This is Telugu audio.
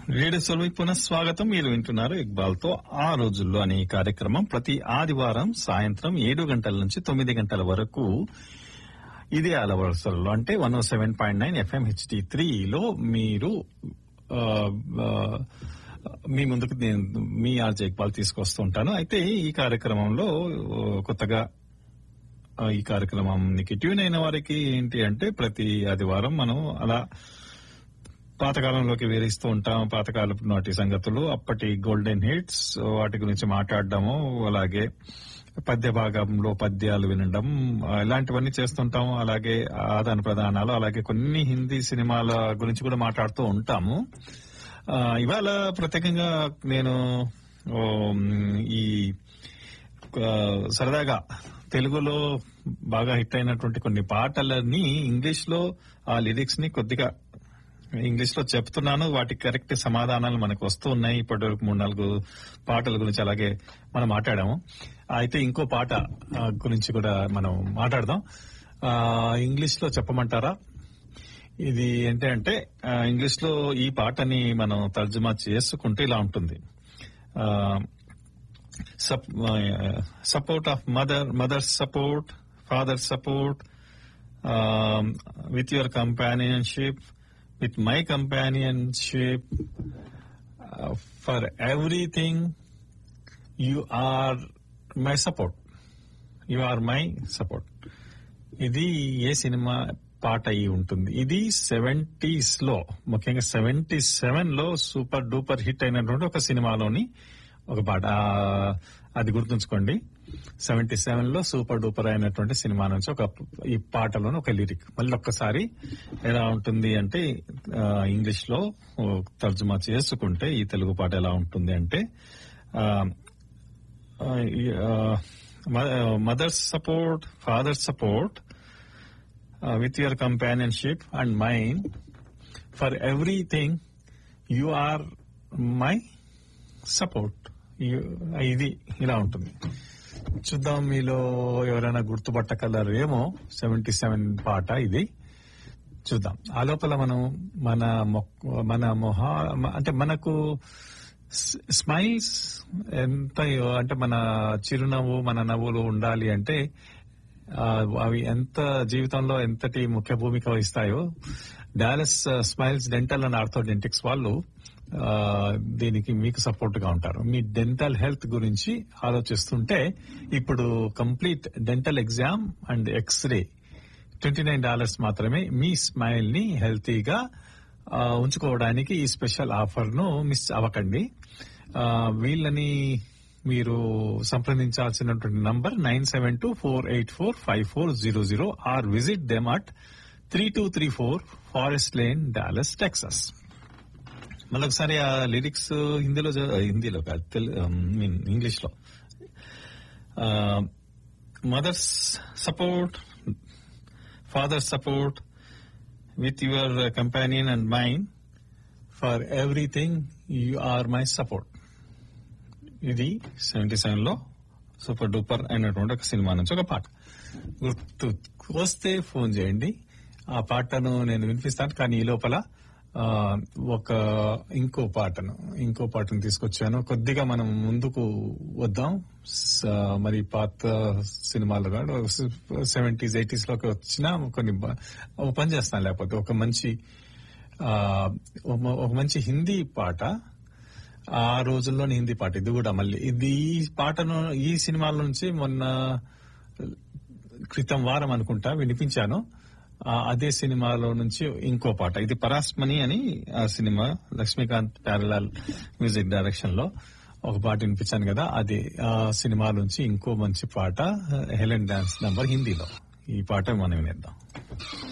రేడియో సొలవి పునఃస్వాగతం మీరు వింటున్నారు ఇక్బాల్ తో ఆ రోజుల్లో అనే ఈ కార్యక్రమం ప్రతి ఆదివారం సాయంత్రం ఏడు గంటల నుంచి తొమ్మిది గంటల వరకు ఇదే అలవరుసల్లో అంటే one seven point nine FM HD త్రీలో మీరు ఆ, ఆ, మీ ముందుకు నేను మీ ఆర్జే ఇక్బాల్ తీసుకొస్తూ ఉంటాను అయితే ఈ కార్యక్రమంలో ఆ, కొత్తగా ఆ, ఈ కార్యక్రమానికి ట్యూన్ అయిన వారికి ఏంటి అంటే ప్రతి ఆదివారం మనం అలా పాతకాలంలోకి వేరిస్తూ ఉంటాం పాతకాలపు నాటి సంగతులు అప్పటి గోల్డెన్ హిట్స్ వాటి గురించి మాట్లాడడము అలాగే పద్య భాగంలో పద్యాలు వినడం ఆ, ఇలాంటివన్నీ చేస్తుంటాము అలాగే ఆదాన ప్రదానాలు అలాగే కొన్ని హిందీ సినిమాల గురించి కూడా మాట్లాడుతూ ఉంటాము ఆ, ఇవాళ ప్రత్యేకంగా నేను ఓ, ఈ ఆ, సరదాగా తెలుగులో బాగా హిట్ అయినటువంటి కొన్ని పాటలని ఇంగ్లీష్ లో ఆ లిరిక్స్ ని కొద్దిగా ఇంగ్లీష్ లో చెప్తున్నాను వాటికి కరెక్ట్ సమాధానాలు మనకు వస్తూ ఉన్నాయి ఇప్పటి వరకు మూడు నాలుగు పాటల గురించి అలాగే మనం మాట్లాడాము అయితే ఇంకో పాట ఆ, గురించి కూడా మనం మాట్లాడదాం ఆ, ఇంగ్లీష్ లో చెప్పమంటారా ఇది ఏంటి అంటే ఆ, ఇంగ్లీష్ లో ఈ పాటని మనం తర్జుమా చేసుకుంటే ఇలా ఉంటుంది ఆ, support of mother mother support father support with your companionship with my companionship uh, for everything you are my support you are my support ఇది ఏ సినిమా పాట అయి ఉంటుంది ఇది సెవెంటీస్ లో ముఖ్యంగా సెవెంటీ సెవెన్ లో సూపర్ డూపర్ హిట్ అయినటువంటి ఒక సినిమాలోని ఒక పాట ఆ, అది గుర్తుంచుకోండి సెవెంటీ సెవెన్ లో సూపర్ డూపర్ అయినటువంటి సినిమా నుంచి ఒక ఈ పాటలోని ఒక లిరిక్ మళ్ళీ ఒక్కసారి ఎలా ఉంటుంది అంటే ఆ, ఇంగ్లీష్ లో ఓ, తర్జుమా చేసుకుంటే ఈ తెలుగు పాట ఎలా ఉంటుంది అంటే mothers support father support with your companionship and mind for everything you are my support ఇది ఇలా ఉంటుంది చూద్దాం మీలో ఎవరైనా గుర్తుపట్టగలరేమో సెవెంటీ సెవెన్ పాట ఇది చూద్దాం ఆ లోపల మనం మన మొక్- మన మొహ అంటే మనకు స్మైల్స్ ఎంత అంటే మన చిరునవ్వు మన నవ్వులు ఉండాలి అంటే ఆ, అవి ఎంత జీవితంలో ఎంతటి ముఖ్య భూమిక వహిస్తాయో Dallas smiles dental and orthodontics వాళ్ళు ఆ, దీనికి మీకు సపోర్ట్ గా ఉంటారు మీ డెంటల్ హెల్త్ గురించి ఆలోచిస్తుంటే ఇప్పుడు complete dental exam and x ray twenty nine dollars మాత్రమే మీ స్మైల్ ని హెల్తీగా ఆ, ఉంచుకోవడానికి ఈ స్పెషల్ ఆఫర్ ను మిస్ అవ్వకండి ఆ, వీళ్ళని మీరు సంప్రదించాల్సినటువంటి number nine seven two four eight four five four zero zero or visit them at three two three four Forest Lane Dallas Texas మళ్ళొకసారి ఆ లిరిక్స్ హిందీలో చ- హిందీలో కాదు తెలు- మీన్ ఇంగ్లీష్ లో mothers support father support with your companion and mind for everything you are my support ఇది సెవెంటీ సెవెన్ లో సూపర్ డూపర్ అయినటువంటి ఒక సినిమా నుంచి ఒక పాట గుర్తు వస్తే ఫోన్ చేయండి ఆ పాటను నేను వినిపిస్తాను కానీ ఈ లోపల ఆ, ఒక ఇంకో పాటను ఇంకో పాటను తీసుకొచ్చాను కొద్దిగా మనం ముందుకు వద్దాం స- మరి పాత సినిమాలు కాదు సెవెంటీస్ ఎయిటీస్ లోకి వచ్చిన కొన్ని బ- ఒక పని చేస్తాను లేకపోతే ఒక మంచి ఆ, ఒక- ఒక మంచి హిందీ పాట ఆ రోజుల్లోని హిందీ పాట ఇది కూడా మళ్ళీ ఇది ఈ పాటను ఈ సినిమాల నుంచి మొన్న క్రితం వారం అనుకుంటా వినిపించాను ఆ, అదే సినిమాలో నుంచి ఇంకో పాట ఇది పరాస్మణి అని ఆ సినిమా లక్ష్మీకాంత్ ప్యారలాల్ మ్యూజిక్ డైరెక్షన్ లో ఒక పాట వినిపించాను కదా అది ఆ సినిమా నుంచి ఇంకో మంచి పాట హెలెన్ డాన్స్ నంబర్ హిందీలో ఈ పాట మనం వినేద్దాం